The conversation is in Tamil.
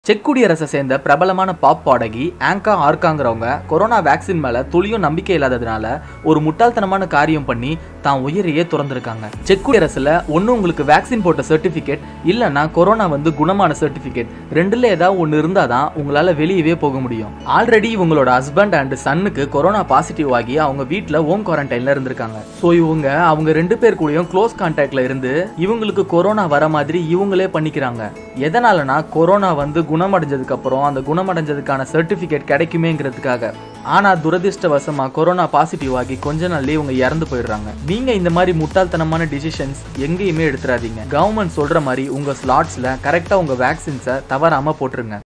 செக் குடியரசை சேர்ந்த பிரபலமான பாப் பாடகி ஆங்கா ஆர்காங்கிறவங்க கொரோனா வேக்சின் மேல துளியும் நம்பிக்கை இல்லாததுனால ஒரு முட்டாள்தனமான காரியம் பண்ணி தான் உயிரையே துறந்திருக்காங்க செக் குடியரசுல ஒன்று உங்களுக்கு வேக்சின் போட்ட சர்டிஃபிகேட் இல்லைன்னா கொரோனா வந்து குணமான சர்டிஃபிகேட் ரெண்டுல ஏதாவது ஒன்று இருந்தால் தான் உங்களால் வெளியவே போக முடியும் ஆல்ரெடி இவங்களோட ஹஸ்பண்ட் அண்ட் சன்னுக்கு கொரோனா பாசிட்டிவ் ஆகி அவங்க வீட்டில் ஹோம் குவாரண்டைன்ல இருந்திருக்காங்க ஸோ இவங்க அவங்க ரெண்டு பேர் கூடயும் க்ளோஸ் கான்டாக்ட்ல இருந்து இவங்களுக்கு கொரோனா வர மாதிரி இவங்களே பண்ணிக்கிறாங்க எதனாலனா கொரோனா வந்து குணமடைஞ்சதுக்கு அப்புறம் அந்த குணமடைஞ்சதுக்கான சர்டிஃபிகேட் கிடைக்குமேங்கிறதுக்காக ஆனா துரதிர்ஷ்டவசமா கொரோனா பாசிட்டிவ் ஆகி கொஞ்ச நாள்லயே இவங்க இறந்து போயிடுறாங்க நீங்க இந்த மாதிரி முட்டாள்தனமான டிசிஷன்ஸ் எங்கேயுமே எடுத்துறாதீங்க கவர்மெண்ட் சொல்ற மாதிரி உங்க ஸ்லாட்ஸ்ல கரெக்டா உங்க வேக்சின்ஸை தவறாம போட்டுருங்க